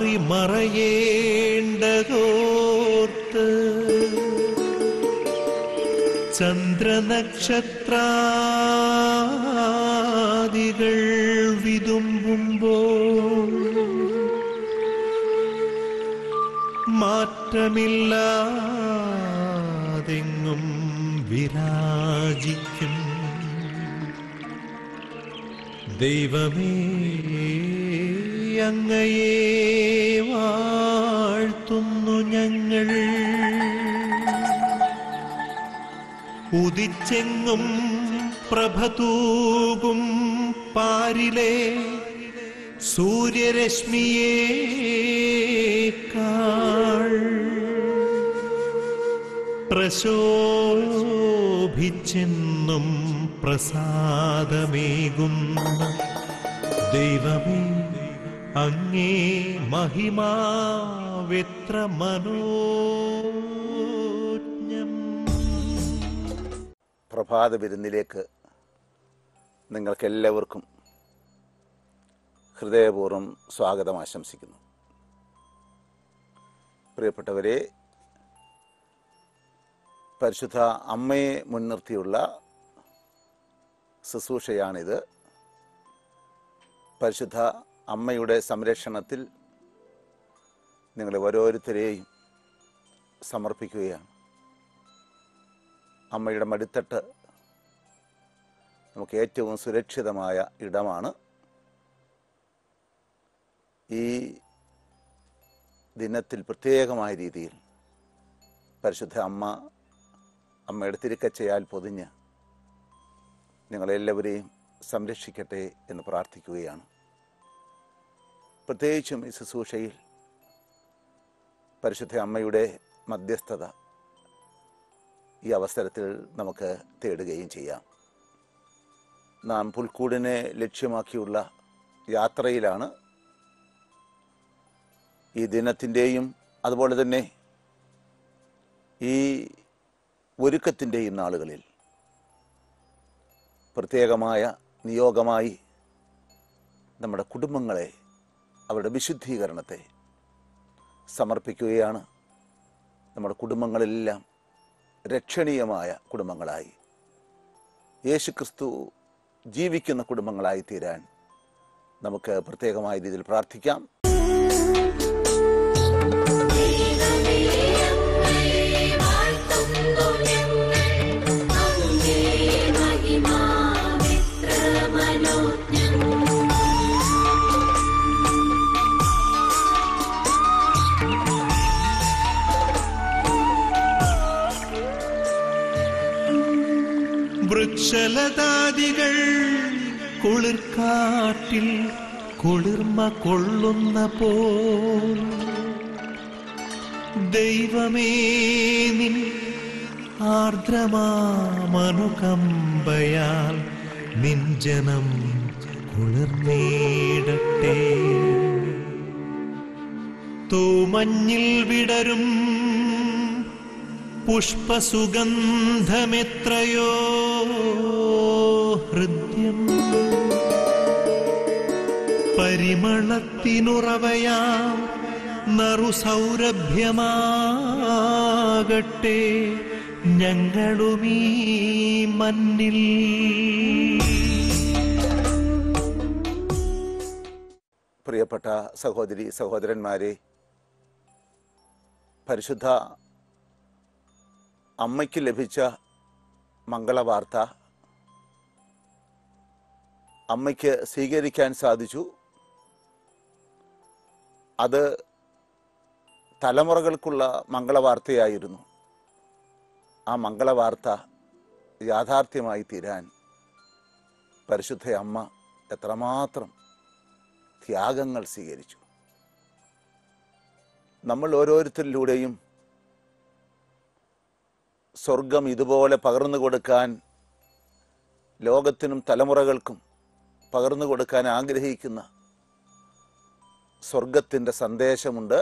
മാറി മറയേണ്ടതോർത്ത് ചന്ദ്രനക്ഷത്രാദികൾ വിതുമ്പുമ്പോൾ മാറ്റമില്ലാതെങ്ങും വിരാജിക്കും ദൈവമേ അങ്ങയെ വാഴ്ത്തുന്നു ഞങ്ങൾ ഉദിച്ചെങ്ങും പ്രഭതൂകും പാരിലെ സൂര്യരശ്മിയേക്കാൾ പ്രശോഭിച്ചെന്നും പ്രസാദമേകുന്നു ദൈവമേ അങ്ങേ മഹിമാവെത്ര മനോജ്ഞം പ്രഭാത വിരുന്നിലേക്ക് നിങ്ങൾക്കെല്ലാവർക്കും ഹൃദയപൂർവ്വം സ്വാഗതം ആശംസിക്കുന്നു പ്രിയപ്പെട്ടവരെ പരിശുദ്ധ അമ്മയെ മുൻനിർത്തിയുള്ള ശുശ്രൂഷയാണിത് പരിശുദ്ധ അമ്മയുടെ സംരക്ഷണത്തിൽ നിങ്ങളെ ഓരോരുത്തരെയും സമർപ്പിക്കുകയാണ് അമ്മയുടെ മടിത്തട്ട് നമുക്ക് ഏറ്റവും സുരക്ഷിതമായ ഇടമാണ് ഈ ദിനത്തിൽ പ്രത്യേകമായ രീതിയിൽ പരിശുദ്ധ അമ്മ അമ്മയുടെ തിരുക്കച്ചയാൽ പൊതിഞ്ഞ് നിങ്ങളെല്ലാവരെയും സംരക്ഷിക്കട്ടെ എന്ന് പ്രാർത്ഥിക്കുകയാണ് പ്രത്യേകിച്ചും ഈ ശുശ്രൂഷയിൽ പരിശുദ്ധ അമ്മയുടെ മധ്യസ്ഥത ഈ അവസരത്തിൽ നമുക്ക് തേടുകയും ചെയ്യാം നാം പുൽക്കൂടിനെ ലക്ഷ്യമാക്കിയുള്ള യാത്രയിലാണ് ഈ ദിനത്തിൻ്റെയും അതുപോലെ തന്നെ ഈ ഒരുക്കത്തിൻ്റെയും നാളുകളിൽ പ്രത്യേകമായ നിയോഗമായി നമ്മുടെ കുടുംബങ്ങളെ അവരുടെ വിശുദ്ധീകരണത്തെ സമർപ്പിക്കുകയാണ് നമ്മുടെ കുടുംബങ്ങളെല്ലാം രക്ഷണീയമായ കുടുംബങ്ങളായി യേശുക്രിസ്തു ജീവിക്കുന്ന കുടുംബങ്ങളായി തീരാൻ നമുക്ക് പ്രത്യേകമായ രീതിയിൽ പ്രാർത്ഥിക്കാം വൃക്ഷലതാദികൾ കുളിർക്കാട്ടിൽ കുളിർമ കൊള്ളുന്ന പോൽ ദൈവമേ നിൻ ആർദ്രമാമനുകമ്പയാൽ നിൻ ജനം കുളിർന്നേടട്ടെ തൂമഞ്ഞിൽ വിടരും പുഷ്പസുഗന്ധമെത്രയോ ഹൃദ്യം പരിമളത്തിനുറവയാം നറുസൗരഭ്യമാകട്ടെ ഞങ്ങളുമീ മണ്ണിൽ പ്രിയപ്പെട്ട സഹോദരി സഹോദരന്മാരെ പരിശുദ്ധ അമ്മയ്ക്ക് ലഭിച്ച മംഗളവാർത്ത അമ്മയ്ക്ക് സ്വീകരിക്കാൻ സാധിച്ചു അത് തലമുറകൾക്കുള്ള മംഗളവാർത്തയായിരുന്നു ആ മംഗളവാർത്ത യാഥാർത്ഥ്യമായി തീരാൻ പരിശുദ്ധ അമ്മ എത്രമാത്രം ത്യാഗങ്ങൾ സ്വീകരിച്ചു നമ്മൾ ഓരോരുത്തരിലൂടെയും സ്വർഗം ഇതുപോലെ പകർന്നു കൊടുക്കാൻ ലോകത്തിനും തലമുറകൾക്കും പകർന്നു കൊടുക്കാൻ ആഗ്രഹിക്കുന്ന സ്വർഗത്തിൻ്റെ സന്ദേശമുണ്ട്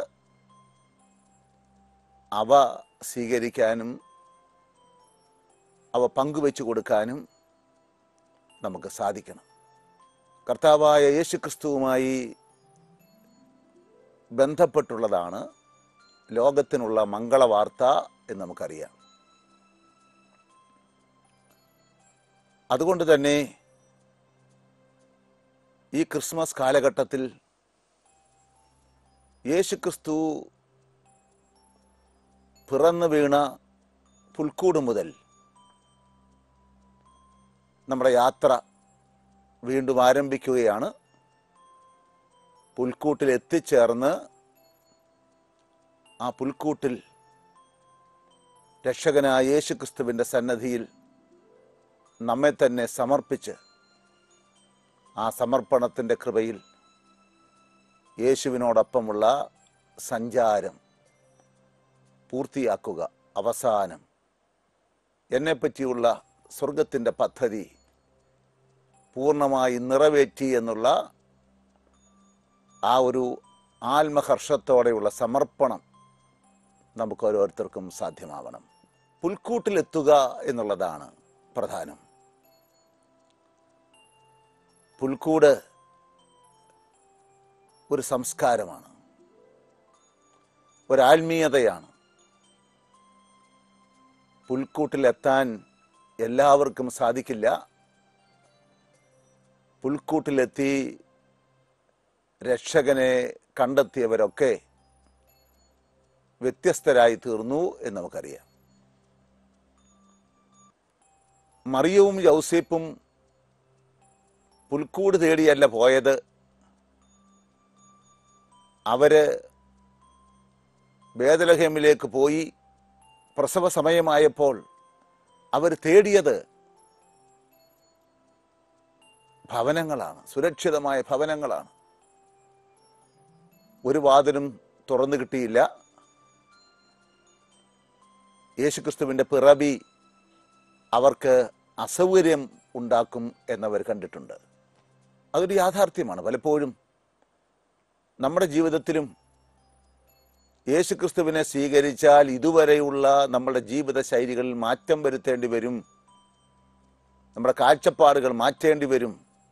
അവ സ്വീകരിക്കാനും അവ പങ്കുവെച്ചു കൊടുക്കാനും നമുക്ക് സാധിക്കണം കർത്താവായ യേശുക്രിസ്തുവുമായി ബന്ധപ്പെട്ടുള്ളതാണ് ലോകത്തിനുള്ള മംഗളവാർത്ത എന്ന് നമുക്കറിയാം അതുകൊണ്ട് തന്നെ ഈ ക്രിസ്മസ് കാലഘട്ടത്തിൽ യേശുക്രിസ്തു പിറന്നു വീണ പുൽക്കൂട് മുതൽ നമ്മുടെ യാത്ര വീണ്ടും ആരംഭിക്കുകയാണ് പുൽക്കൂട്ടിൽ എത്തിച്ചേർന്ന് ആ പുൽക്കൂട്ടിൽ രക്ഷകനായ യേശുക്രിസ്തുവിൻ്റെ സന്നദ്ധിയിൽ നമ്മെ തന്നെ സമർപ്പിച്ച് ആ സമർപ്പണത്തിൻ്റെ കൃപയിൽ യേശുവിനോടൊപ്പമുള്ള സഞ്ചാരം പൂർത്തിയാക്കുക അവസാനം എന്നെപ്പറ്റിയുള്ള സ്വർഗത്തിൻ്റെ പദ്ധതി പൂർണ്ണമായി നിറവേറ്റി എന്നുള്ള ആ ഒരു ആത്മഹർഷത്തോടെയുള്ള സമർപ്പണം നമുക്ക് ഓരോരുത്തർക്കും സാധ്യമാവണം പുൽക്കൂട്ടിലെത്തുക എന്നുള്ളതാണ് പ്രധാനം പുൽക്കൂട് ഒരു സംസ്കാരമാണ് ഒരാത്മീയതയാണ് പുൽക്കൂട്ടിലെത്താൻ എല്ലാവർക്കും സാധിക്കില്ല പുൽക്കൂട്ടിലെത്തി രക്ഷകനെ കണ്ടെത്തിയവരൊക്കെ വ്യത്യസ്തരായി തീർന്നു എന്ന് നമുക്കറിയാം മറിയവും യൗസേപ്പും പുൽക്കൂട് തേടിയല്ല പോയത് അവര് ബേദലഹേമിലേക്ക് പോയി പ്രസവ സമയമായപ്പോൾ അവർ തേടിയത് ഭവനങ്ങളാണ് സുരക്ഷിതമായ ഭവനങ്ങളാണ് ഒരു വാതിലും തുറന്നു കിട്ടിയില്ല യേശുക്രിസ്തുവിൻ്റെ പിറവി അവർക്ക് അസൗകര്യം ഉണ്ടാക്കും എന്നവർ കണ്ടിട്ടുണ്ട് അതൊരു യാഥാർത്ഥ്യമാണ് പലപ്പോഴും നമ്മുടെ ജീവിതത്തിലും യേശുക്രിസ്തുവിനെ സ്വീകരിച്ചാൽ ഇതുവരെയുള്ള നമ്മുടെ ജീവിത ശൈലികളിൽ മാറ്റം വരുത്തേണ്ടി വരും നമ്മുടെ കാഴ്ചപ്പാടുകൾ മാറ്റേണ്ടി വരും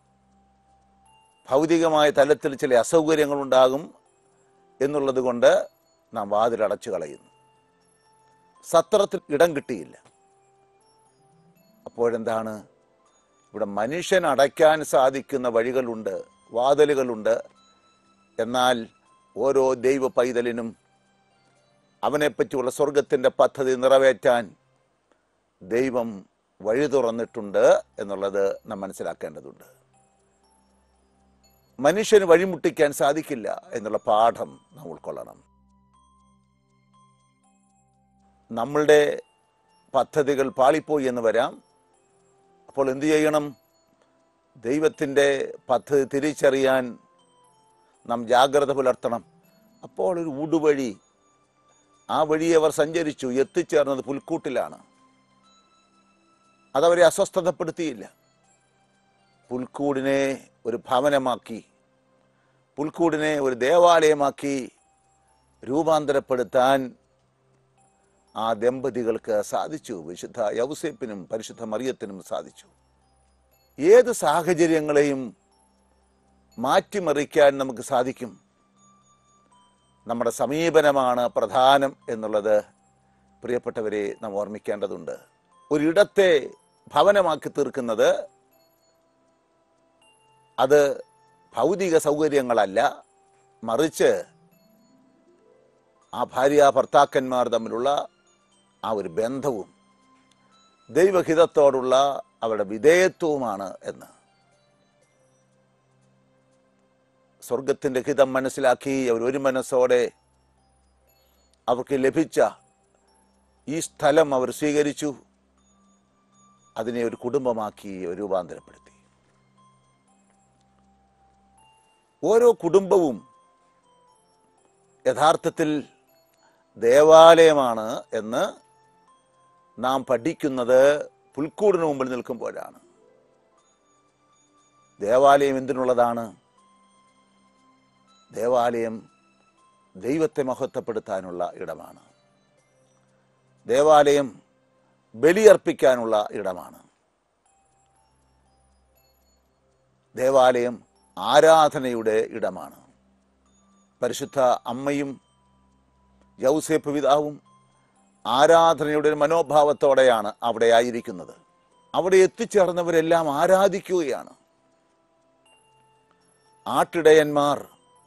ഭൗതികമായ തലത്തിൽ ചില അസൗകര്യങ്ങൾ ഉണ്ടാകും എന്നുള്ളത് കൊണ്ട് നാം വാതിലടച്ചു കളയുന്നു സത്രത്തിൽ ഇടം കിട്ടിയില്ല അപ്പോഴെന്താണ് ഇവിടെ മനുഷ്യൻ അടയ്ക്കാൻ സാധിക്കുന്ന വഴികളുണ്ട് വാതിലുകളുണ്ട് എന്നാൽ ഓരോ ദൈവ പൈതലിനും അവനെപ്പറ്റിയുള്ള സ്വർഗത്തിൻ്റെ പദ്ധതി നിറവേറ്റാൻ ദൈവം വഴി തുറന്നിട്ടുണ്ട് എന്നുള്ളത് നാം മനസ്സിലാക്കേണ്ടതുണ്ട് മനുഷ്യന് വഴിമുട്ടിക്കാൻ സാധിക്കില്ല എന്നുള്ള പാഠം നാം ഉൾക്കൊള്ളണം നമ്മളുടെ പദ്ധതികൾ പാളിപ്പോയി എന്ന് വരാം അപ്പോൾ എന്തു ചെയ്യണം ദൈവത്തിൻ്റെ പദ്ധതി തിരിച്ചറിയാൻ നാം ജാഗ്രത പുലർത്തണം അപ്പോൾ ഒരു ഊടുവഴി ആ വഴി അവർ സഞ്ചരിച്ചു എത്തിച്ചേർന്നത് പുൽക്കൂട്ടിലാണ് അതവരെ അസ്വസ്ഥതപ്പെടുത്തിയില്ല പുൽക്കൂടിനെ ഒരു ഭവനമാക്കി പുൽക്കൂടിനെ ഒരു ദേവാലയമാക്കി രൂപാന്തരപ്പെടുത്താൻ ആ ദമ്പതികൾക്ക് സാധിച്ചു വിശുദ്ധ യൗസേപ്പിനും പരിശുദ്ധ മറിയത്തിനും സാധിച്ചു ഏത് സാഹചര്യങ്ങളെയും മാറ്റിമറിക്കാൻ നമുക്ക് സാധിക്കും നമ്മുടെ സമീപനമാണ് പ്രധാനം എന്നുള്ളത് പ്രിയപ്പെട്ടവരെ നാം ഓർമ്മിക്കേണ്ടതുണ്ട് ഒരിടത്തെ ഭവനമാക്കി തീർക്കുന്നത് അത് ഭൗതിക സൗകര്യങ്ങളല്ല മറിച്ച് ആ ഭാര്യ ഭർത്താക്കന്മാർ തമ്മിലുള്ള ആ ഒരു ബന്ധവും ദൈവഹിതത്തോടുള്ള അവരുടെ വിധേയത്വവുമാണ് എന്ന് സ്വർഗത്തിൻ്റെ ഹിതം മനസ്സിലാക്കി അവർ ഒരു മനസ്സോടെ അവർക്ക് ലഭിച്ച ഈ സ്ഥലം അവർ സ്വീകരിച്ചു അതിനെ ഒരു കുടുംബമാക്കി അവർ രൂപാന്തരപ്പെടുത്തി ഓരോ കുടുംബവും യഥാർത്ഥത്തിൽ ദേവാലയമാണ് എന്ന് നാം പഠിക്കുന്നത് പുൽക്കൂടിന് മുമ്പിൽ നിൽക്കുമ്പോഴാണ് ദേവാലയം എന്തിനുള്ളതാണ് ദേവാലയം ദൈവത്തെ മഹത്വപ്പെടുത്താനുള്ള ഇടമാണ് ദേവാലയം ബലിയർപ്പിക്കാനുള്ള ഇടമാണ് ദേവാലയം ആരാധനയുടെ ഇടമാണ് പരിശുദ്ധ അമ്മയും യൗസേപ്പ് പിതാവും ആരാധനയുടെ ഒരു മനോഭാവത്തോടെയാണ് അവിടെ ആയിരിക്കുന്നത് അവിടെ എത്തിച്ചേർന്നവരെല്ലാം ആരാധിക്കുകയാണ് ആട്ടിടയന്മാർ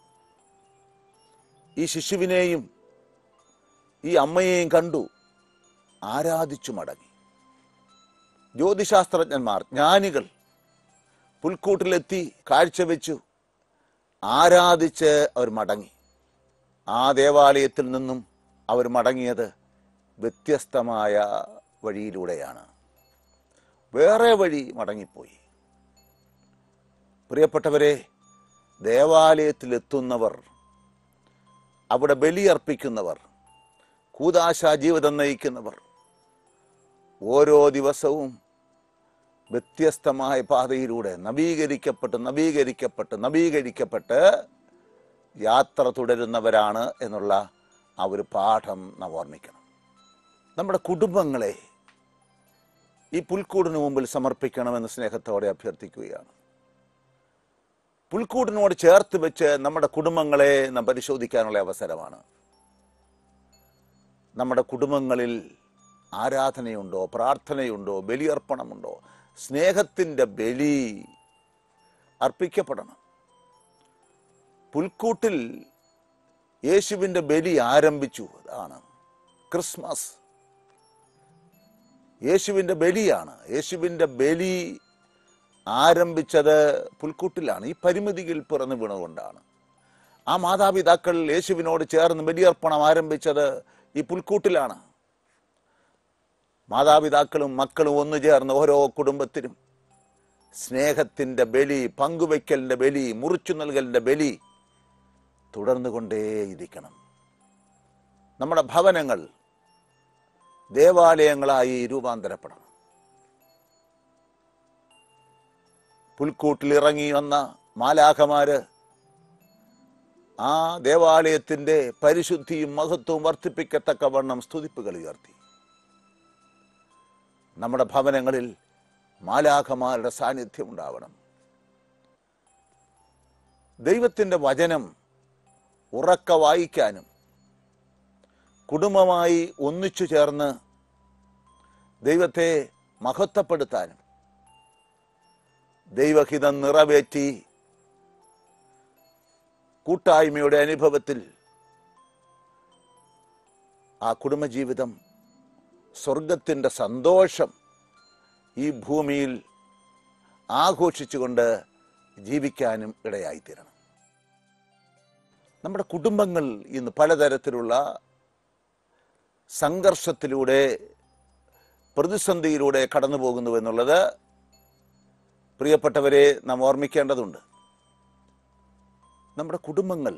ഈ ശിശുവിനെയും ഈ അമ്മയെയും കണ്ടു ആരാധിച്ചു മടങ്ങി ജ്യോതിശാസ്ത്രജ്ഞന്മാർ ജ്ഞാനികൾ പുൽക്കൂട്ടിലെത്തി കാഴ്ചവെച്ചു ആരാധിച്ച് അവർ മടങ്ങി ആ ദേവാലയത്തിൽ നിന്നും അവർ മടങ്ങിയത് വ്യത്യസ്തമായ വഴിയിലൂടെയാണ് വേറെ വഴി മടങ്ങിപ്പോയി പ്രിയപ്പെട്ടവരെ ദേവാലയത്തിലെത്തുന്നവർ അവിടെ ബലിയർപ്പിക്കുന്നവർ കൂതാശ ജീവിതം നയിക്കുന്നവർ ഓരോ ദിവസവും വ്യത്യസ്തമായ പാതയിലൂടെ നവീകരിക്കപ്പെട്ട് നവീകരിക്കപ്പെട്ട് നവീകരിക്കപ്പെട്ട് യാത്ര തുടരുന്നവരാണ് എന്നുള്ള ആ ഒരു പാഠം നാം ഓർമ്മിക്കണം നമ്മുടെ കുടുംബങ്ങളെ ഈ പുൽക്കൂടിന് മുമ്പിൽ സമർപ്പിക്കണമെന്ന് സ്നേഹത്തോടെ അഭ്യർത്ഥിക്കുകയാണ് പുൽക്കൂടിനോട് ചേർത്ത് വെച്ച് നമ്മുടെ കുടുംബങ്ങളെ നാം പരിശോധിക്കാനുള്ള അവസരമാണ് നമ്മുടെ കുടുംബങ്ങളിൽ ആരാധനയുണ്ടോ പ്രാർത്ഥനയുണ്ടോ ബലിയർപ്പണമുണ്ടോ സ്നേഹത്തിൻ്റെ ബലി അർപ്പിക്കപ്പെടണം പുൽക്കൂട്ടിൽ യേശുവിൻ്റെ ബലി ആരംഭിച്ചു അതാണ് ക്രിസ്മസ് യേശുവിൻ്റെ ബലിയാണ് യേശുവിൻ്റെ ബലി ആരംഭിച്ചത് പുൽക്കൂട്ടിലാണ് ഈ പരിമിതിയിൽ പിറന്നു വീണുകൊണ്ടാണ് ആ മാതാപിതാക്കൾ യേശുവിനോട് ചേർന്ന് ബലിയർപ്പണം ആരംഭിച്ചത് ഈ പുൽക്കൂട്ടിലാണ് മാതാപിതാക്കളും മക്കളും ഒന്നു ചേർന്ന് ഓരോ കുടുംബത്തിനും സ്നേഹത്തിൻ്റെ ബലി പങ്കുവയ്ക്കലിൻ്റെ ബലി മുറിച്ചു നൽകലിൻ്റെ ബലി തുടർന്നു കൊണ്ടേയിരിക്കണം നമ്മുടെ ഭവനങ്ങൾ ദേവാലയങ്ങളായി രൂപാന്തരപ്പെടണം പുൽക്കൂട്ടിൽ ഇറങ്ങി വന്ന മാലാഖമാര് ആ ദേവാലയത്തിന്റെ പരിശുദ്ധിയും മഹത്വവും വർദ്ധിപ്പിക്കത്തക്കവണ്ണം സ്തുതിപ്പുകൾ ഉയർത്തി നമ്മുടെ ഭവനങ്ങളിൽ മാലാഖമാരുടെ സാന്നിധ്യം ഉണ്ടാവണം ദൈവത്തിൻ്റെ വചനം ഉറക്ക വായിക്കാനും കുടുംബമായി ഒന്നിച്ചു ചേർന്ന് ദൈവത്തെ മഹത്വപ്പെടുത്താനും ദൈവഹിതം നിറവേറ്റി കൂട്ടായ്മയുടെ അനുഭവത്തിൽ ആ കുടുംബജീവിതം സ്വർഗത്തിൻ്റെ സന്തോഷം ഈ ഭൂമിയിൽ ആഘോഷിച്ചുകൊണ്ട് ജീവിക്കാനും ഇടയായിത്തീരണം നമ്മുടെ കുടുംബങ്ങൾ ഇന്ന് പലതരത്തിലുള്ള സംഘർഷത്തിലൂടെ പ്രതിസന്ധിയിലൂടെ കടന്നു പോകുന്നു എന്നുള്ളത് പ്രിയപ്പെട്ടവരെ നാം ഓർമ്മിക്കേണ്ടതുണ്ട് നമ്മുടെ കുടുംബങ്ങൾ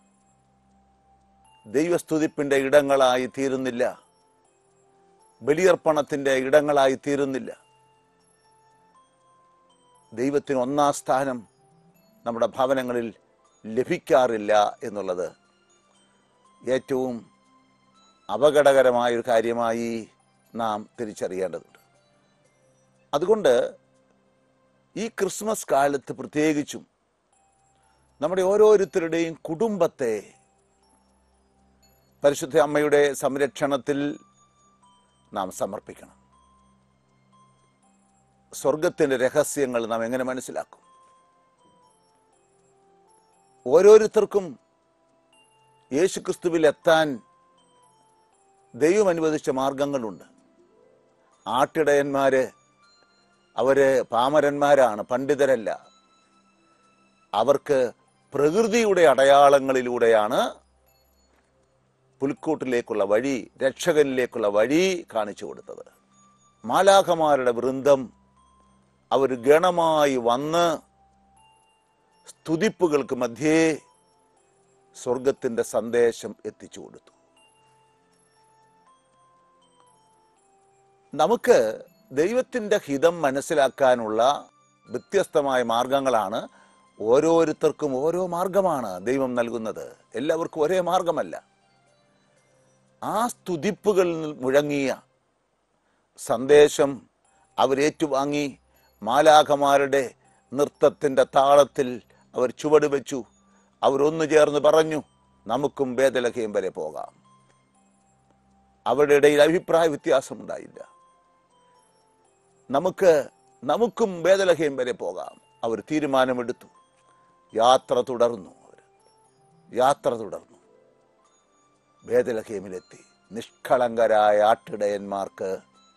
ദൈവസ്തുതിപ്പിൻ്റെ ഇടങ്ങളായി തീരുന്നില്ല ബലിയർപ്പണത്തിൻ്റെ ഇടങ്ങളായി തീരുന്നില്ല ദൈവത്തിന് ഒന്നാം സ്ഥാനം നമ്മുടെ ഭവനങ്ങളിൽ ലഭിക്കാറില്ല എന്നുള്ളത് ഏറ്റവും അപകടകരമായൊരു കാര്യമായി നാം തിരിച്ചറിയേണ്ടതുണ്ട് അതുകൊണ്ട് ഈ ക്രിസ്മസ് കാലത്ത് പ്രത്യേകിച്ചും നമ്മുടെ ഓരോരുത്തരുടെയും കുടുംബത്തെ പരിശുദ്ധ അമ്മയുടെ സംരക്ഷണത്തിൽ നാം സമർപ്പിക്കണം സ്വർഗത്തിൻ്റെ രഹസ്യങ്ങൾ നാം എങ്ങനെ മനസ്സിലാക്കും ഓരോരുത്തർക്കും യേശുക്രിസ്തുവിൽ എത്താൻ ദൈവം അനുവദിച്ച മാർഗങ്ങളുണ്ട് ആട്ടിടയന്മാര് അവര് പാമരന്മാരാണ് പണ്ഡിതരല്ല അവർക്ക് പ്രകൃതിയുടെ അടയാളങ്ങളിലൂടെയാണ് പുൽക്കൂട്ടിലേക്കുള്ള വഴി രക്ഷകനിലേക്കുള്ള വഴി കാണിച്ചു കൊടുത്തത് മാലാഖമാരുടെ വൃന്ദം അവർ ഗണമായി വന്ന് സ്തുതിപ്പുകൾക്ക് മധ്യേ സ്വർഗത്തിൻ്റെ സന്ദേശം എത്തിച്ചു കൊടുത്തു നമുക്ക് ദൈവത്തിൻ്റെ ഹിതം മനസ്സിലാക്കാനുള്ള വ്യത്യസ്തമായ മാർഗങ്ങളാണ് ഓരോരുത്തർക്കും ഓരോ മാർഗമാണ് ദൈവം നൽകുന്നത് എല്ലാവർക്കും ഒരേ മാർഗമല്ല ആ സ്തുതിപ്പുകളിൽ മുഴങ്ങിയ സന്ദേശം അവരേറ്റുവാങ്ങി മാലാഖമാരുടെ നൃത്തത്തിൻ്റെ താളത്തിൽ അവർ ചുവട് വെച്ചു അവരൊന്നു ചേർന്ന് പറഞ്ഞു നമുക്കും ഭേദലഹയും വരെ പോകാം അവരുടെ ഇടയിൽ അഭിപ്രായ വ്യത്യാസമുണ്ടായില്ല നമുക്ക് നമുക്കും ഭേദലഹയും വരെ പോകാം അവർ തീരുമാനമെടുത്തു യാത്ര തുടർന്നു അവർ യാത്ര തുടർന്നു ഭേദലഹേമിലെത്തി നിഷ്കളങ്കരായ ആട്ടിടയന്മാർക്ക്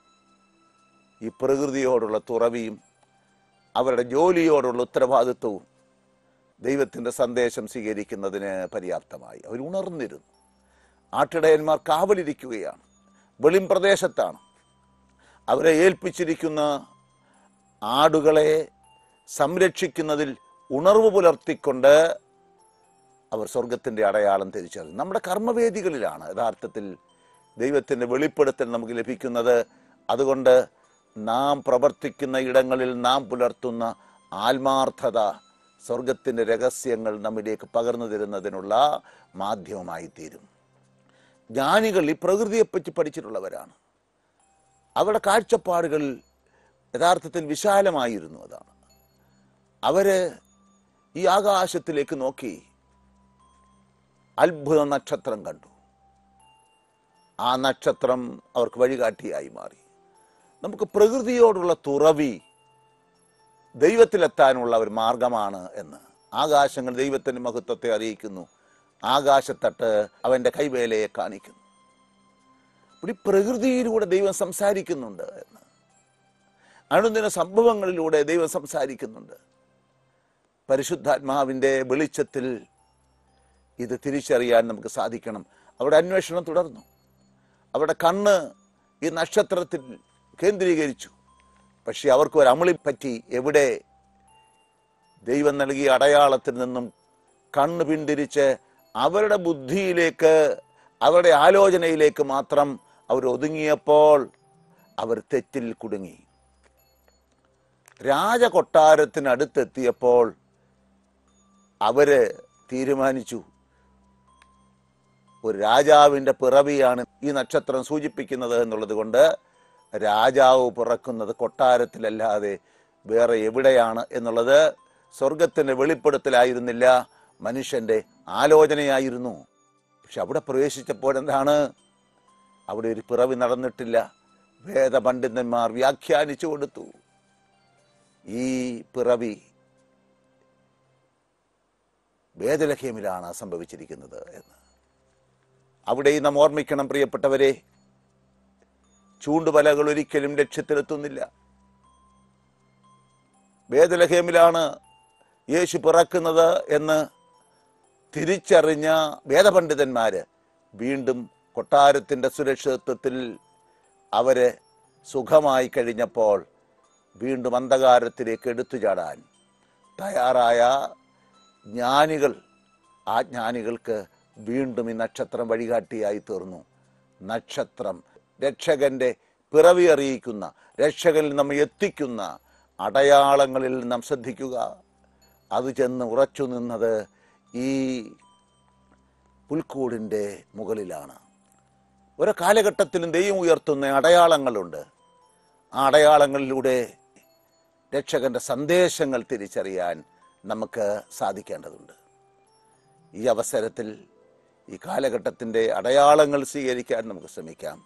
ഈ പ്രകൃതിയോടുള്ള തുറവിയും അവരുടെ ജോലിയോടുള്ള ഉത്തരവാദിത്വവും ദൈവത്തിൻ്റെ സന്ദേശം സ്വീകരിക്കുന്നതിന് പര്യാപ്തമായി അവർ ഉണർന്നിരുന്നു ആട്ടിടയന്മാർ കാവലിരിക്കുകയാണ് വെളിം പ്രദേശത്താണ് അവരെ ഏൽപ്പിച്ചിരിക്കുന്ന ആടുകളെ സംരക്ഷിക്കുന്നതിൽ ഉണർവ് പുലർത്തിക്കൊണ്ട് അവർ സ്വർഗത്തിൻ്റെ അടയാളം തിരിച്ചറിഞ്ഞു നമ്മുടെ കർമ്മവേദികളിലാണ് യഥാർത്ഥത്തിൽ ദൈവത്തിൻ്റെ വെളിപ്പെടുത്തൽ നമുക്ക് ലഭിക്കുന്നത് അതുകൊണ്ട് നാം പ്രവർത്തിക്കുന്ന ഇടങ്ങളിൽ നാം പുലർത്തുന്ന ആത്മാർത്ഥത സ്വർഗത്തിൻ്റെ രഹസ്യങ്ങൾ നമ്മിലേക്ക് പകർന്നു തരുന്നതിനുള്ള മാധ്യമമായി തീരും ജ്ഞാനികൾ ഈ പ്രകൃതിയെപ്പറ്റി പഠിച്ചിട്ടുള്ളവരാണ് അവരുടെ കാഴ്ചപ്പാടുകൾ യഥാർത്ഥത്തിൽ വിശാലമായിരുന്നു അതാണ് അവര് ഈ ആകാശത്തിലേക്ക് നോക്കി അത്ഭുത നക്ഷത്രം കണ്ടു ആ നക്ഷത്രം അവർക്ക് വഴികാട്ടിയായി മാറി നമുക്ക് പ്രകൃതിയോടുള്ള തുറവി ദൈവത്തിലെത്താനുള്ള ഒരു മാർഗമാണ് എന്ന് ആകാശങ്ങൾ ദൈവത്തിൻ്റെ മഹത്വത്തെ അറിയിക്കുന്നു ആകാശത്തട്ട് അവൻ്റെ കൈവേലയെ കാണിക്കുന്നു അപ്പോൾ ഈ പ്രകൃതിയിലൂടെ ദൈവം സംസാരിക്കുന്നുണ്ട് എന്ന് അനുദിന സംഭവങ്ങളിലൂടെ ദൈവം സംസാരിക്കുന്നുണ്ട് പരിശുദ്ധാത്മാവിൻ്റെ വെളിച്ചത്തിൽ ഇത് തിരിച്ചറിയാൻ നമുക്ക് സാധിക്കണം അവിടെ അന്വേഷണം തുടർന്നു അവിടെ കണ്ണ് ഈ നക്ഷത്രത്തിൽ കേന്ദ്രീകരിച്ചു പക്ഷെ അവർക്ക് ഒരു അമളി പറ്റി എവിടെ ദൈവം നൽകിയ അടയാളത്തിൽ നിന്നും കണ്ണ് പിന്തിരിച്ച് അവരുടെ ബുദ്ധിയിലേക്ക് അവരുടെ ആലോചനയിലേക്ക് മാത്രം അവർ ഒതുങ്ങിയപ്പോൾ അവർ തെറ്റിൽ കുടുങ്ങി രാജകൊട്ടാരത്തിനടുത്തെത്തിയപ്പോൾ അവര് തീരുമാനിച്ചു ഒരു രാജാവിൻ്റെ പിറവിയാണ് ഈ നക്ഷത്രം സൂചിപ്പിക്കുന്നത് എന്നുള്ളത് കൊണ്ട് രാജാവ് പിറക്കുന്നത് കൊട്ടാരത്തിലല്ലാതെ വേറെ എവിടെയാണ് എന്നുള്ളത് സ്വർഗത്തിൻ്റെ വെളിപ്പെടുത്തലായിരുന്നില്ല മനുഷ്യൻ്റെ ആലോചനയായിരുന്നു പക്ഷെ അവിടെ പ്രവേശിച്ചപ്പോൾ എന്താണ് അവിടെ ഒരു പിറവി നടന്നിട്ടില്ല വേദപണ്ഡിതന്മാർ വ്യാഖ്യാനിച്ചു കൊടുത്തു ഈ പിറവി വേദലഹ്യമിലാണ് സംഭവിച്ചിരിക്കുന്നത് എന്ന് അവിടെയും നാം ഓർമ്മിക്കണം പ്രിയപ്പെട്ടവരെ ചൂണ്ടുവലകൾ ഒരിക്കലും ലക്ഷ്യത്തിലെത്തുന്നില്ല വേദലഹേമിലാണ് യേശു പിറക്കുന്നത് എന്ന് തിരിച്ചറിഞ്ഞ വേദപണ്ഡിതന്മാര് വീണ്ടും കൊട്ടാരത്തിൻ്റെ സുരക്ഷിതത്വത്തിൽ അവര് സുഖമായി കഴിഞ്ഞപ്പോൾ വീണ്ടും അന്ധകാരത്തിലേക്ക് എടുത്തു ചാടാൻ തയ്യാറായ ജ്ഞാനികൾ ആ ജ്ഞാനികൾക്ക് വീണ്ടും ഈ നക്ഷത്രം വഴികാട്ടിയായി തീർന്നു നക്ഷത്രം രക്ഷകന്റെ പിറവി അറിയിക്കുന്ന രക്ഷകനിൽ നമ്മെ എത്തിക്കുന്ന അടയാളങ്ങളിൽ നാം ശ്രദ്ധിക്കുക അത് ചെന്ന് ഉറച്ചു നിന്നത് ഈ പുൽക്കൂടിൻ്റെ മുകളിലാണ് ഓരോ കാലഘട്ടത്തിലും ദൈവം ഉയർത്തുന്ന അടയാളങ്ങളുണ്ട് ആ അടയാളങ്ങളിലൂടെ രക്ഷകന്റെ സന്ദേശങ്ങൾ തിരിച്ചറിയാൻ നമുക്ക് സാധിക്കേണ്ടതുണ്ട് ഈ അവസരത്തിൽ ഈ കാലഘട്ടത്തിൻ്റെ അടയാളങ്ങൾ സ്വീകരിക്കാൻ നമുക്ക് ശ്രമിക്കാം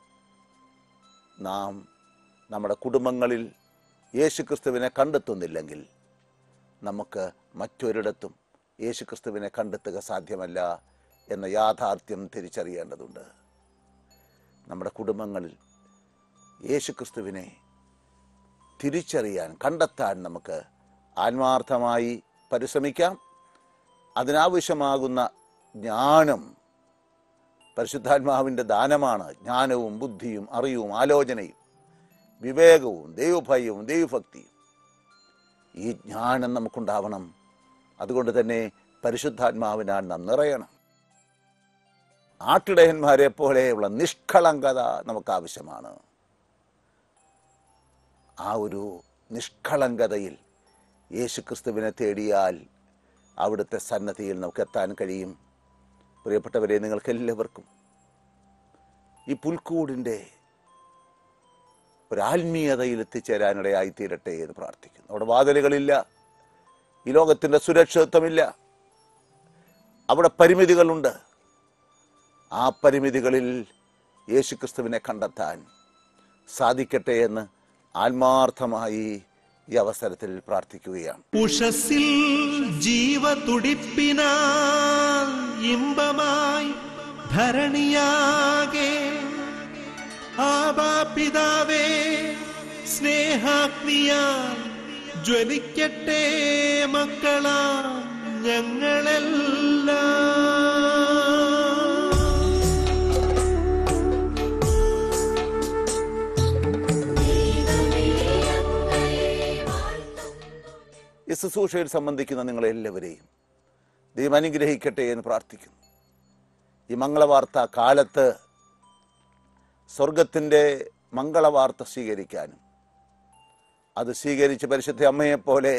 നാം നമ്മുടെ കുടുംബങ്ങളിൽ യേശുക്രിസ്തുവിനെ കണ്ടെത്തുന്നില്ലെങ്കിൽ നമുക്ക് മറ്റൊരിടത്തും യേശുക്രിസ്തുവിനെ കണ്ടെത്തുക സാധ്യമല്ല എന്ന യാഥാർത്ഥ്യം തിരിച്ചറിയേണ്ടതുണ്ട് നമ്മുടെ കുടുംബങ്ങളിൽ യേശുക്രിസ്തുവിനെ തിരിച്ചറിയാൻ കണ്ടെത്താൻ നമുക്ക് ആത്മാർത്ഥമായി പരിശ്രമിക്കാം അതിനാവശ്യമാകുന്ന ജ്ഞാനം പരിശുദ്ധാത്മാവിൻ്റെ ദാനമാണ് ജ്ഞാനവും ബുദ്ധിയും അറിവും ആലോചനയും വിവേകവും ദൈവഭയവും ദൈവഭക്തിയും ഈ ജ്ഞാനം നമുക്കുണ്ടാവണം അതുകൊണ്ട് തന്നെ പരിശുദ്ധാത്മാവിനാൽ നാം നിറയണം ആട്ടിടയന്മാരെ പോലെയുള്ള നിഷ്കളങ്കത നമുക്ക് ആവശ്യമാണ് ആ ഒരു നിഷ്കളങ്കതയിൽ യേശുക്രിസ്തുവിനെ തേടിയാൽ അവിടുത്തെ സന്നദ്ധിയിൽ നമുക്ക് എത്താൻ കഴിയും പ്രിയപ്പെട്ടവരെ നിങ്ങൾക്ക് എല്ലാവർക്കും ഈ പുൽക്കൂടിൻ്റെ ഒരു ആത്മീയതയിൽ എത്തിച്ചേരാനിടയായി തീരട്ടെ എന്ന് പ്രാർത്ഥിക്കുന്നു അവിടെ വാതിലുകളില്ല ഈ ലോകത്തിൻ്റെ സുരക്ഷിതത്വമില്ല അവിടെ പരിമിതികളുണ്ട് ആ പരിമിതികളിൽ യേശുക്രിസ്തുവിനെ കണ്ടെത്താൻ സാധിക്കട്ടെ എന്ന് ആത്മാർത്ഥമായി ഈ അവസരത്തിൽ പ്രാർത്ഥിക്കുകയാണ് ഉഷസിൽ ജീവതുടിപ്പിനാൽ ഇമ്പമായി ധരണിയാകെ ആബാപിതാവേ സ്നേഹാഗ്നിയാൽ ജ്വലിക്കട്ടെ മക്കളാ ഞങ്ങളെല്ലാം ഈ ശുശ്രൂഷയിൽ സംബന്ധിക്കുന്ന നിങ്ങളെല്ലാവരെയും ദൈവം അനുഗ്രഹിക്കട്ടെ എന്ന് പ്രാർത്ഥിക്കുന്നു ഈ മംഗളവാർത്ത കാലത്ത് സ്വർഗത്തിൻ്റെ മംഗളവാർത്ത സ്വീകരിക്കാനും അത് സ്വീകരിച്ച് പരിശുദ്ധ അമ്മയെപ്പോലെ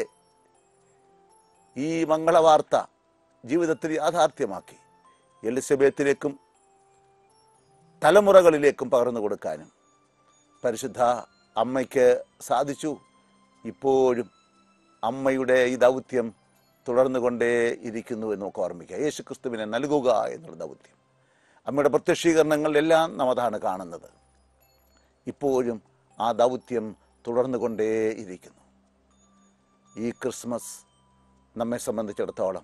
ഈ മംഗളവാർത്ത ജീവിതത്തിൽ യാഥാർത്ഥ്യമാക്കി എലിസബത്തിലേക്കും തലമുറകളിലേക്കും പകർന്നു കൊടുക്കാനും പരിശുദ്ധ അമ്മയ്ക്ക് സാധിച്ചു ഇപ്പോഴും അമ്മയുടെ ഈ ദൗത്യം തുടർന്നുകൊണ്ടേ ഇരിക്കുന്നു എന്ന് നമുക്ക് ഓർമ്മിക്കുക യേശു ക്രിസ്തുവിനെ നൽകുക എന്നുള്ള ദൗത്യം അമ്മയുടെ പ്രത്യക്ഷീകരണങ്ങളിലെല്ലാം നാം അതാണ് കാണുന്നത് ഇപ്പോഴും ആ ദൗത്യം തുടർന്നുകൊണ്ടേ ഇരിക്കുന്നു ഈ ക്രിസ്മസ് നമ്മെ സംബന്ധിച്ചിടത്തോളം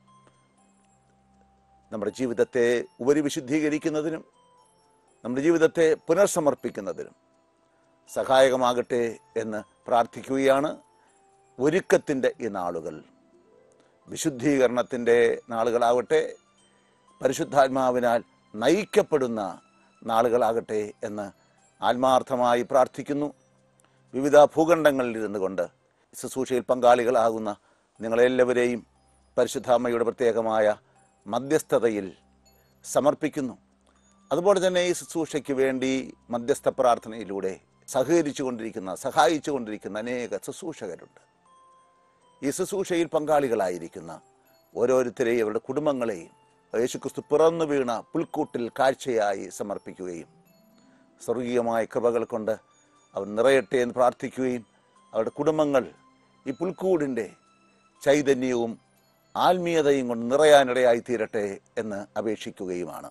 നമ്മുടെ ജീവിതത്തെ ഉപരിവിശുദ്ധീകരിക്കുന്നതിനും നമ്മുടെ ജീവിതത്തെ പുനർസമർപ്പിക്കുന്നതിനും സഹായകമാകട്ടെ എന്ന് പ്രാർത്ഥിക്കുകയാണ് ഒരുക്കത്തിൻ്റെ ഈ നാളുകൾ വിശുദ്ധീകരണത്തിൻ്റെ നാളുകളാവട്ടെ പരിശുദ്ധാത്മാവിനാൽ നയിക്കപ്പെടുന്ന നാളുകളാകട്ടെ എന്ന് ആത്മാർത്ഥമായി പ്രാർത്ഥിക്കുന്നു വിവിധ ഭൂഖണ്ഡങ്ങളിൽ ഇരുന്നു കൊണ്ട് ശുശ്രൂഷയിൽ പങ്കാളികളാകുന്ന നിങ്ങളെല്ലാവരെയും പരിശുദ്ധാമ്മയുടെ പ്രത്യേകമായ മധ്യസ്ഥതയിൽ സമർപ്പിക്കുന്നു അതുപോലെ തന്നെ ഈ ശുശ്രൂഷയ്ക്ക് വേണ്ടി മധ്യസ്ഥ പ്രാർത്ഥനയിലൂടെ സഹകരിച്ചു കൊണ്ടിരിക്കുന്ന സഹായിച്ചു കൊണ്ടിരിക്കുന്ന അനേക ശുശ്രൂഷകരുണ്ട് ഈ ശുശ്രൂഷയിൽ പങ്കാളികളായിരിക്കുന്ന ഓരോരുത്തരെയും അവരുടെ കുടുംബങ്ങളെയും യേശുക്രിസ്തു പിറന്നു വീണ പുൽക്കൂട്ടിൽ കാഴ്ചയായി സമർപ്പിക്കുകയും സ്വർഗീയമായ കൃപകൾ കൊണ്ട് അവർ നിറയട്ടെ എന്ന് പ്രാർത്ഥിക്കുകയും അവരുടെ കുടുംബങ്ങൾ ഈ പുൽക്കൂടിൻ്റെ ചൈതന്യവും ആത്മീയതയും കൊണ്ട് നിറയാനിടയായി തീരട്ടെ എന്ന് അപേക്ഷിക്കുകയുമാണ്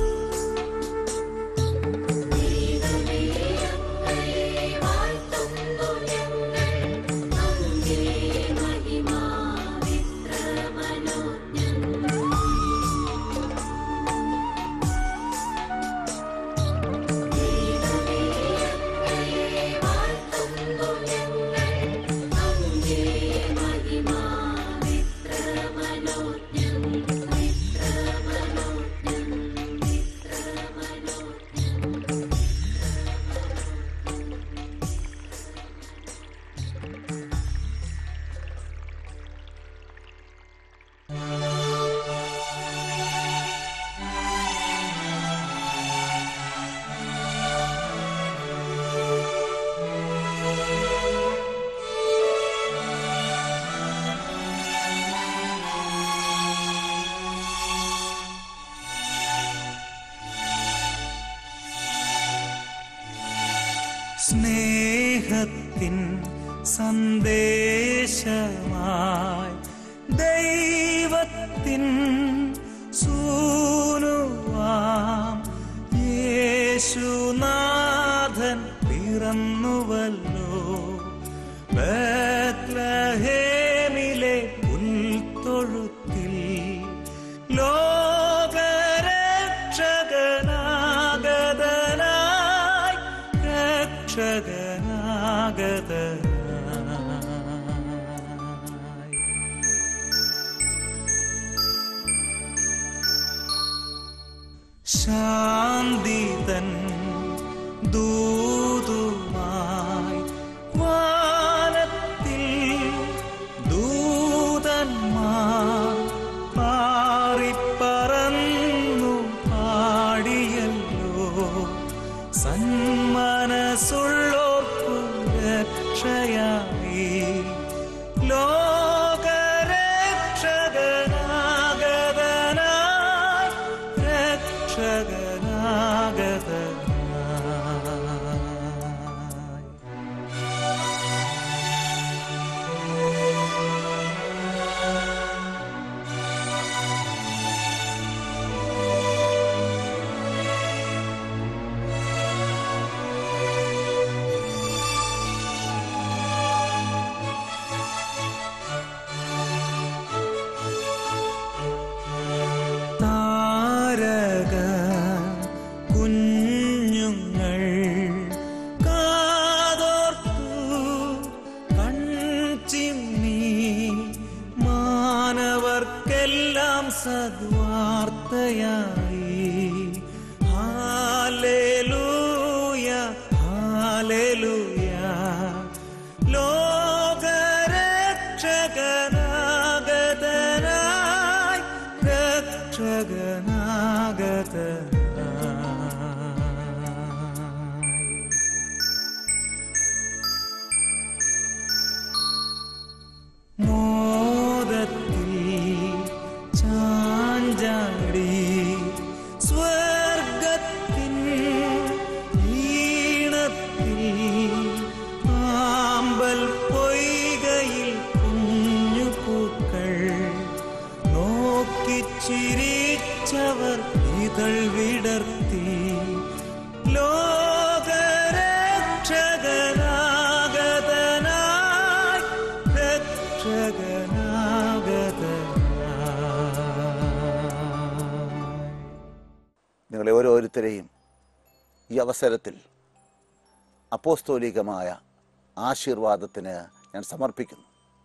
സ്നേഹത്തിൻ സന്ദേശമായി ദൈവത്തിൻ സൂനുവാം യേശുനാഥൻ പിറന്നുവല്ലോ ബത്ലഹേമിലെ പുൽത്തൊഴുത്തിൽ ലോകരക്ഷകനാഗതനായി രക്ഷകനാഗതനായി ശാന്തിതൻ ദൂതുമായി വാനത്തിൽ ദൂതന്മാർ പാറിപ്പറന്നു പാടിയല്ലോ സന്മനസ്സുള്ളോർക്കു രക്ഷയായി ലോകരക്ഷകനാഗതനായി രക്ഷകനാഗതനായി ഇതൾ വിടർത്തി ലോകരക്ഷകനാഗതനായി രക്ഷകനാഗതനായി നിങ്ങളെ ഓരോരുത്തരെയും ഈ അവസരത്തിൽ അപ്പോസ്തോലികമായ ആശീർവാദത്തിന് ഞാൻ സമർപ്പിക്കുന്നു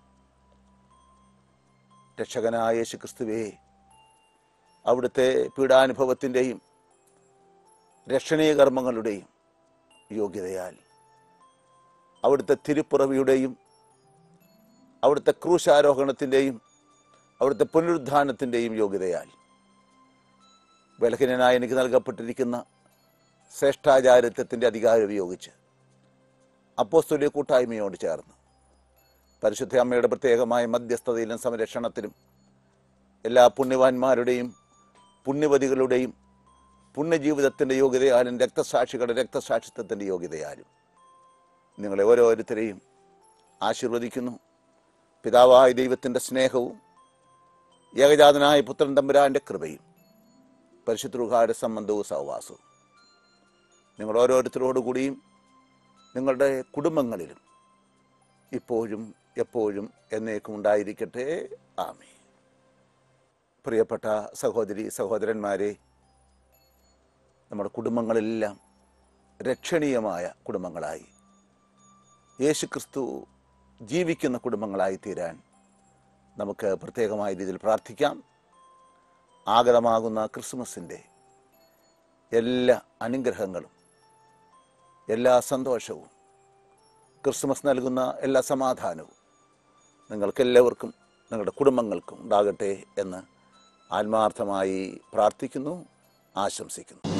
രക്ഷകനായ യേശു ക്രിസ്തുവേ അവിടുത്തെ പീഡാനുഭവത്തിൻ്റെയും രക്ഷണീയ കർമ്മങ്ങളുടെയും യോഗ്യതയാൽ അവിടുത്തെ തിരുപ്പിറവിയുടെയും അവിടുത്തെ ക്രൂശാരോഹണത്തിൻ്റെയും അവിടുത്തെ പുനരുദ്ധാനത്തിൻ്റെയും യോഗ്യതയാൽ ബലഹീനനായ എനിക്ക് നൽകപ്പെട്ടിരിക്കുന്ന ശ്രേഷ്ഠാചാരിത്വത്തിൻ്റെ അധികാരം ഉപയോഗിച്ച് അപ്പോസ്തുല്യ കൂട്ടായ്മയോട് ചേർന്ന് പരിശുദ്ധ അമ്മയുടെ പ്രത്യേകമായ മധ്യസ്ഥതയിലും സംരക്ഷണത്തിലും എല്ലാ പുണ്യവാന്മാരുടെയും പുണ്യവതികളുടെയും പുണ്യജീവിതത്തിൻ്റെ യോഗ്യതയാലും രക്തസാക്ഷികളുടെ രക്തസാക്ഷിത്വത്തിൻ്റെ യോഗ്യതയാലും നിങ്ങളെ ഓരോരുത്തരെയും ആശീർവദിക്കുന്നു പിതാവായ ദൈവത്തിൻ്റെ സ്നേഹവും ഏകജാതനായ പുത്രൻ തമ്പുരാൻ്റെ കൃപയും പരിശുദ്ധരുടെ സംബന്ധവും സഹവാസവും നിങ്ങൾ ഓരോരുത്തരോടുകൂടിയും നിങ്ങളുടെ കുടുംബങ്ങളിലും ഇപ്പോഴും എപ്പോഴും എന്നേക്കും ഉണ്ടായിരിക്കട്ടെ ആമേ പ്രിയപ്പെട്ട സഹോദരി സഹോദരന്മാരെ നമ്മുടെ കുടുംബങ്ങളെല്ലാം രക്ഷണീയമായ കുടുംബങ്ങളായി യേശുക്രിസ്തു ജീവിക്കുന്ന കുടുംബങ്ങളായി തീരാൻ നമുക്ക് പ്രത്യേകമായ രീതിയിൽ പ്രാർത്ഥിക്കാം ആഗതമാകുന്ന ക്രിസ്മസിൻ്റെ എല്ലാ അനുഗ്രഹങ്ങളും എല്ലാ സന്തോഷവും ക്രിസ്മസ് നൽകുന്ന എല്ലാ സമാധാനവും നിങ്ങൾക്കെല്ലാവർക്കും നിങ്ങളുടെ കുടുംബങ്ങൾക്കും ഉണ്ടാകട്ടെ എന്ന് ആത്മാർത്ഥമായി പ്രാർത്ഥിക്കുന്നു ആശംസിക്കുന്നു